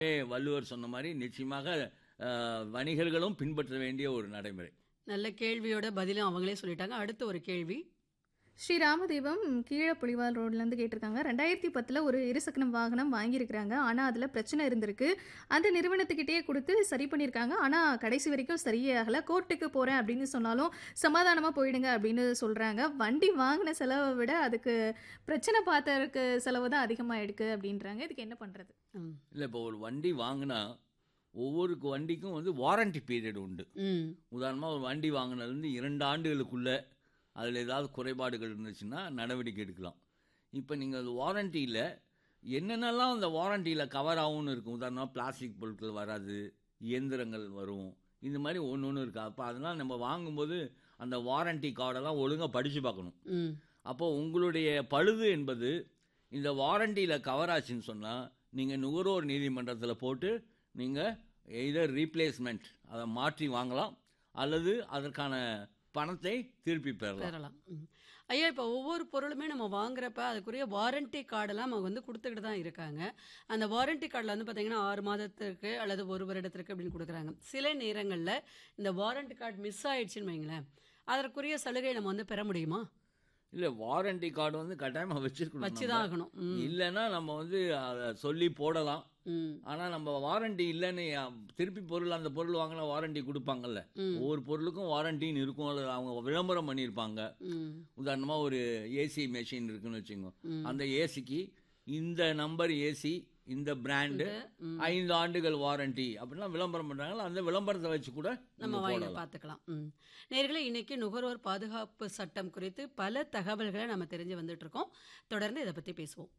வள்ளுவர் சொன்ன மாதிரி நிச்சயமாக அஹ், வணிகர்களும் பின்பற்ற வேண்டிய ஒரு நடைமுறை நல்ல கேள்வியோட பதிலும் அவங்களே சொல்லிட்டாங்க அடுத்த ஒரு கேள்வி ஸ்ரீ ராமதீபம் கீழே புலிவால் ரோட்லேருந்து கேட்டிருக்காங்க ரெண்டாயிரத்தி பத்தில் ஒரு இருசக்கர வாகனம் வாங்கியிருக்கிறாங்க ஆனால் அதில் பிரச்சனை இருந்திருக்கு அந்த நிறுவனத்துக்கிட்டே கொடுத்து சரி பண்ணியிருக்காங்க ஆனால் கடைசி வரைக்கும் சரியே ஆகலை கோர்ட்டுக்கு போகிறேன் அப்படின்னு சொன்னாலும் சமாதானமாக போயிடுங்க அப்படின்னு சொல்கிறாங்க வண்டி வாங்கின செலவை விட அதுக்கு பிரச்சனை பார்த்ததுக்கு செலவு தான் அதிகமாக எடுக்கு அப்படின்றாங்க இதுக்கு என்ன பண்ணுறது ம். இல்லை இப்போ ஒரு வண்டி வாங்கினா ஒவ்வொரு வண்டிக்கும் வந்து வாரண்டி பீரியட் உண்டு ம் உதாரணமாக ஒரு வண்டி வாங்கினதுலேருந்து இரண்டு ஆண்டுகளுக்குள்ளே அதில் ஏதாவது குறைபாடுகள் இருந்துச்சுன்னா நடவடிக்கை எடுக்கலாம் இப்போ நீங்கள் அது வாரண்டியில் என்னென்னலாம் அந்த வாரண்டியில் கவர் ஆகும்னு இருக்கும் உதாரணமாக பிளாஸ்டிக் பொருட்கள் வராது இயந்திரங்கள் வரும் இந்த மாதிரி ஒன்று ஒன்று இருக்குது அப்போ அதெல்லாம் நம்ம வாங்கும்போது அந்த வாரண்டி கார்டெல்லாம் ஒழுங்காக படித்து பார்க்கணும் ம் அப்போ உங்களுடைய பழுது என்பது இந்த வாரண்டியில் கவர் ஆச்சுன்னு சொன்னால் நீங்கள் நுகர்வோர் நீதிமன்றத்தில் போட்டு நீங்கள் எய்தர் ரீப்ளேஸ்மெண்ட் அதை மாற்றி வாங்கலாம் அல்லது அதற்கான பணத்தை திருப்பி பெறலாம் பெறலாம் ம். ஐயா இப்போ ஒவ்வொரு பொருளுமே நம்ம வாங்குறப்ப அதுக்குரிய வாரண்டி கார்டெல்லாம் அவங்க வந்து கொடுத்துக்கிட்டு தான் இருக்காங்க அந்த வாரண்டி கார்டில் வந்து பார்த்தீங்கன்னா ஆறு மாதத்திற்கு அல்லது ஒரு வருடத்திற்கு அப்படின்னு கொடுக்குறாங்க சில நேரங்களில் இந்த வாரண்டி கார்டு மிஸ் ஆயிடுச்சுன்னு வைங்களேன் அதற்குரிய சலுகை நம்ம வந்து பெற முடியுமா இல்லை வாரண்டி கார்டு வந்து கட்டாயமாக வச்சிருக்கணும் வச்சு தான் ஆகணும் ம். இல்லைன்னா நம்ம வந்து அதை சொல்லி போடலாம் ம் ஆனால் நம்ம வாரண்டி இல்லைன்னு அஹ், திருப்பி பொருள் அந்த பொருள் வாங்கினா வாரண்டி கொடுப்பாங்கல்ல ம். ஒவ்வொரு பொருளுக்கும் வாரண்டின்னு இருக்கும் அல்லது அவங்க விளம்பரம் பண்ணியிருப்பாங்க ம் உதாரணமாக ஒரு ஏசி மெஷின் இருக்குன்னு வச்சுக்கோங்க ம். அந்த ஏசிக்கு இந்த நம்பர் ஏசி இந்த பிராண்டு ம். ஐந்து ஆண்டுகள் வாரண்டி அப்படிலாம் விளம்பரம் பண்றாங்களா அந்த விளம்பரத்தை வச்சு கூட நம்ம நம்ம வாங்கி போடலாம் பார்த்துக்கலாம் ம் நேர்களே இன்னைக்கு நுகர்வோர் பாதுகாப்பு சட்டம் குறித்து பல தகவல்களை நம்ம தெரிஞ்சு வந்துட்டு இருக்கோம் தொடர்ந்து இதை பத்தி பேசுவோம்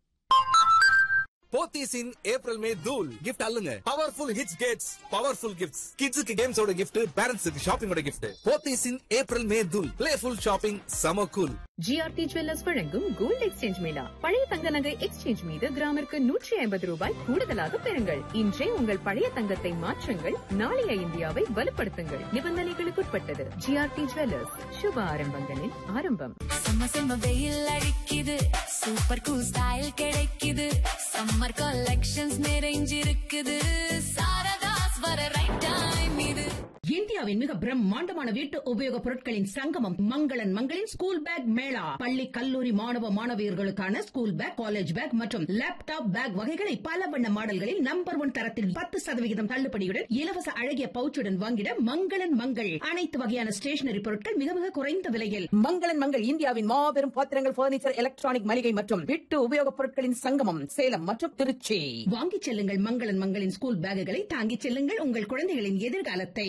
போத்தீஸ் இன் ஏப்ரல் மே தூல் கிஃப்ட் அல்லுங்க powerful hits gets powerful gifts கிட்ஸுக்கு கேம்ஸோட கிஃப்ட் பேரண்ட்ஸுக்கு ஷாப்பிங்கோட gift Pothys in April May தூல் பிளேஃபுல் ஷாப்பிங் சம கூல் ஜிஆர்டி ஜுவல்லர்ஸ் வழங்கும் கோல்ட் எக்ஸ்சேஞ்ச் மேளா பழைய தங்க நகை எக்ஸ்சேஞ்ச் மீது கிராமிற்கு நூற்றி ஐம்பது ரூபாய் கூடுதலாக பெறுங்கள் இன்றே உங்கள் பழைய தங்கத்தை மாற்றுங்கள் நாளைய இந்தியாவை வலுப்படுத்துங்கள் நிபந்தனைகளுக்குட்பட்டது ஜிஆர்டி ஜுவல்லர்ஸ் சுப ஆரம்பங்களின் ஆரம்பம் செம்ம செம்ம வெயில் அடிக்குது சூப்பர் கூல் ஸ்டைல் கிடைக்குது சம்மர் கலெக்ஷன்ஸ் நிறைஞ்சிருக்குது சாரதாஸ் வர ரைட் டைம் இது இந்தியாவின் மிக பிரம்மாண்டமான வீட்டு உபயோகப் பொருட்களின் சங்கமம் மங்களன் மங்களின் ஸ்கூல் பேக் மேளா பள்ளி கல்லூரி மாணவ மாணவியர்களுக்கான ஸ்கூல் பேக் காலேஜ் பேக் மற்றும் லேப்டாப் பேக் வகைகளை பல வண்ண மாடல்களில் நம்பர் ஒன் தரத்தில் பத்து சதவிகிதம் தள்ளுபடியுடன் இலவச அழகிய பவுச்சுடன் வாங்கிட மங்களன் மங்கள் அனைத்து வகையான ஸ்டேஷனரி பொருட்கள் மிக மிக குறைந்த விலையில் மங்களன் மங்கள் இந்தியாவின் மாபெரும் பாத்திரங்கள் பர்னிச்சர் எலக்ட்ரானிக் மளிகை மற்றும் வீட்டு உபயோகப் பொருட்களின் சங்கமம் சேலம் மற்றும் திருச்சி வாங்கிச் செல்லுங்கள் மங்களன் மங்களின் ஸ்கூல் பேக்குகளை தாங்கிச் செல்லுங்கள் உங்கள் குழந்தைகளின் எதிர்காலத்தை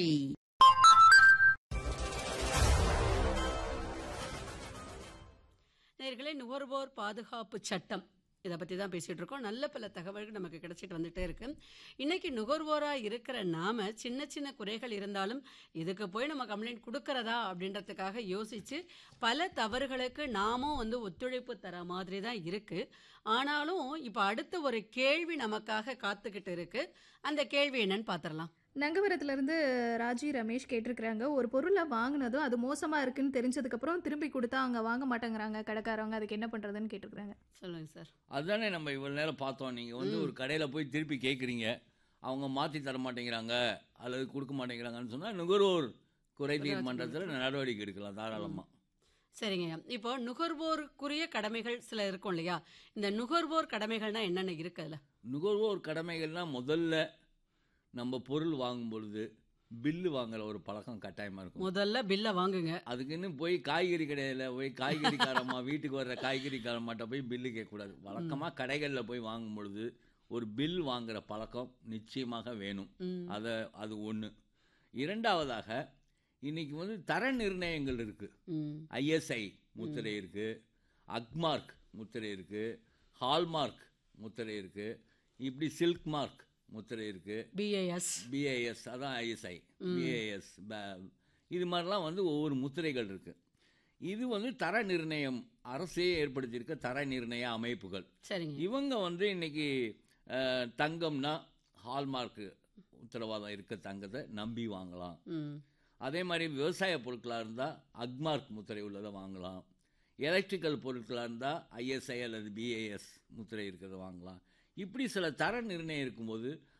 நேர்களே நுகர்வோர் பாதுகாப்பு சட்டம் இதை பற்றி தான் பேசிகிட்டு இருக்கோம் நல்ல பல தகவல்கள் நமக்கு கிடைச்சிட்டு வந்துட்டே இருக்கு இன்னைக்கு நுகர்வோராக இருக்கிற நாம சின்ன சின்ன குறைகள் இருந்தாலும் இதுக்கு போய் நம்ம கம்ப்ளைண்ட் கொடுக்கறதா அப்படின்றதுக்காக யோசிச்சு பல தவறுகளுக்கு நாமும் வந்து ஒத்துழைப்பு தர மாதிரி தான் இருக்கு ஆனாலும் இப்போ அடுத்த ஒரு கேள்வி நமக்காக காத்துக்கிட்டு இருக்கு அந்த கேள்வி என்னன்னு பார்த்துடலாம் நங்கவரத்துலேருந்து ராஜி ரமேஷ் கேட்டிருக்கிறாங்க ஒரு பொருளை வாங்கினதும் அது மோசமாக இருக்குன்னு தெரிஞ்சதுக்கப்புறம் திரும்பி கொடுத்தா அவங்க வாங்க மாட்டேங்கிறாங்க கடைக்காரவங்க அதுக்கு என்ன பண்ணுறதுன்னு கேட்டிருக்கிறாங்க சொல்லுங்க சார் அதுதானே நம்ம இவ்வளவு நேரம் பார்த்தோம் நீங்கள் வந்து ஒரு கடையில் போய் திருப்பி கேட்குறீங்க அவங்க மாற்றி தர மாட்டேங்கிறாங்க அல்லது கொடுக்க மாட்டேங்கிறாங்கன்னு சொன்னால் நுகர்வோர் குறை மன்றத்தில் நடவடிக்கை எடுக்கலாம் தாராளமாக சரிங்க இப்போ நுகர்வோருக்குரிய கடமைகள் சில இருக்கும் இல்லையா இந்த நுகர்வோர் கடமைகள்னா என்னென்ன இருக்கு அதுல நுகர்வோர் கடமைகள்னால் முதல்ல நம்ம பொருள் வாங்கும் பொழுது பில்லு வாங்குற ஒரு பழக்கம் கட்டாயமாக இருக்கும் முதல்ல பில்லை வாங்குங்க அதுக்குன்னு போய் காய்கறி கடையில் போய் காய்கறிக்காரம்மா வீட்டுக்கு வர்ற காய்கறிக்காரம்மாட்ட போய் பில்லு கேட்கக்கூடாது வழக்கமாக கடைகளில் போய் வாங்கும் பொழுது ஒரு பில் வாங்குற பழக்கம் நிச்சயமாக வேணும் ம். அதை அது ஒன்று இரண்டாவதாக இன்னைக்கு வந்து தர நிர்ணயங்கள் இருக்குது ம் ஐஎஸ்ஐ முத்திரை இருக்குது அக்மார்க் முத்திரை இருக்குது ஹால்மார்க் முத்திரை இருக்குது இப்படி சில்க் மார்க் முத்திரை இருக்குது பிஏஎஸ் பிஏஎஸ் அதான் ஐஎஸ்ஐ பிஏஎஸ் இது மாதிரிலாம் வந்து ஒவ்வொரு முத்திரைகள் இருக்குது இது வந்து தர நிர்ணயம் அரசே ஏற்படுத்தியிருக்க தர நிர்ணய அமைப்புகள் சரிங்க இவங்க வந்து இன்னைக்கு அஹ், தங்கம்னா ஹால்மார்க்கு உத்தரவாதம் இருக்க தங்கத்தை நம்பி வாங்கலாம் ம் அதே மாதிரி விவசாய பொருட்களாக இருந்தால் அக்மார்க் முத்திரை உள்ளதை வாங்கலாம் எலக்ட்ரிக்கல் பொருட்களாக இருந்தால் ஐஎஸ்ஐ அல்லது பிஏஎஸ் முத்திரை இருக்கிறத வாங்கலாம் இப்படி சில தர நிர்ணயம் இருக்கும்போது